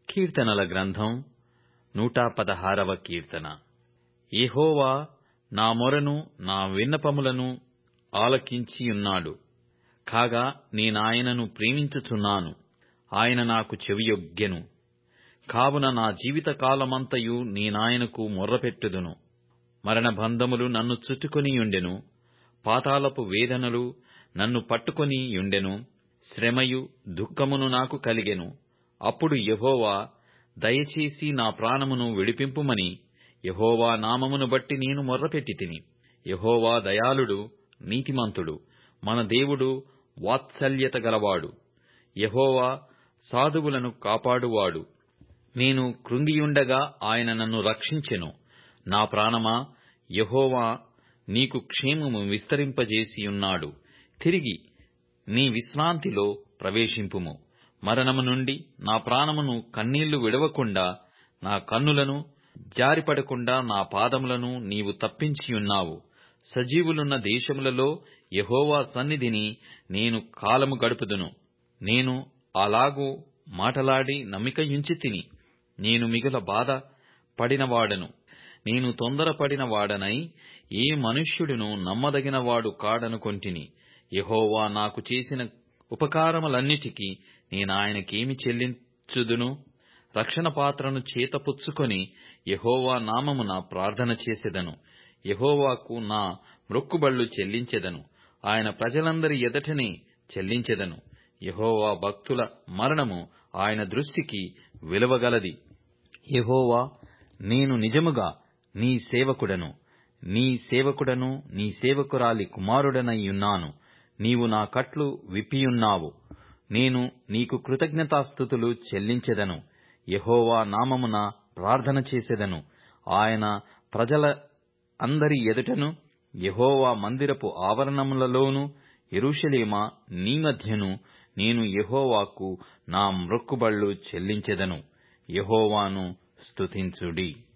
కీర్తనల గ్రంథం నూట పదహారవ కీర్తన యెహోవా నా మొరను నా విన్నపములను ఆలకించియున్నాడు కాగా నేనాయనను ప్రేమించుచున్నాను ఆయన నాకు చెవియొగ్గెను కావున నా జీవితకాలమంతయు నేనాయనకు మొర్రపెట్టుదును మరణబంధములు నన్ను చుట్టుకొనియుండెను పాతాళపు వేదనలు నన్ను పట్టుకొనియుండెను శ్రమయు దుఃఖమును నాకు కలిగెను అప్పుడు యెహోవా దయచేసి నా ప్రాణమును విడిపింపుమని యెహోవా నామమును బట్టి నేను మొర్రపెట్టితిని యెహోవా దయాళుడు నీతిమంతుడు మన దేవుడు వాత్సల్యత గలవాడు యెహోవా సాధువులను కాపాడువాడు నేను కృంగియుండగా ఆయన నన్ను రక్షించెను నా ప్రాణమా యెహోవా నీకు క్షేమము విస్తరింపజేసియున్నాడు తిరిగి నీ విశ్రాంతిలో ప్రవేశింపుము మరణము నుండి నా ప్రాణమును కన్నీళ్లు విడవకుండా నా కన్నులను జారిపడకుండా నా పాదములను నీవు తప్పించియున్నావు సజీవులున్న దేశములలో యెహోవా సన్నిధిని నేను కాలము గడుపుదును నేను అలాగు మాటలాడి నమ్మికయుంచితిని నేను మిగుల బాధ పడినవాడను నేను తొందరపడిన వాడనై ఏ మనుష్యుడును నమ్మదగినవాడు కాడనుకొంటిని యెహోవా నాకు చేసిన ఉపకారములన్నిటికీ నేనాయనకేమి చెల్లించుదును రక్షణ పాత్రను చేతపుచ్చుకొని యెహోవా నామమున ప్రార్థన చేసెదను యెహోవాకు నా మ్రొక్కుబళ్ళు చెల్లించెదను ఆయన ప్రజలందరి ఎదుటనే చెల్లించెదను యెహోవా భక్తుల మరణము ఆయన దృష్టికి విలువగలది యెహోవా నేను నిజముగా నీ సేవకుడను నీ సేవకుడను నీ సేవకురాలి కుమారుడనయ్యున్నాను నీవు నా కట్లు విప్పియున్నావు నేను నీకు కృతజ్ఞతాస్థుతులు చెల్లించెదను యెహోవా నామమున ప్రార్థన చేసెదను ఆయన ప్రజల అందరి ఎదుటను యెహోవా మందిరపు ఆవరణములలోను యెరూషలేమా నీ మధ్యను నేను యెహోవాకు నా మ్రొక్కుబళ్ళు చెల్లించెదను యెహోవాను స్తుతించుడి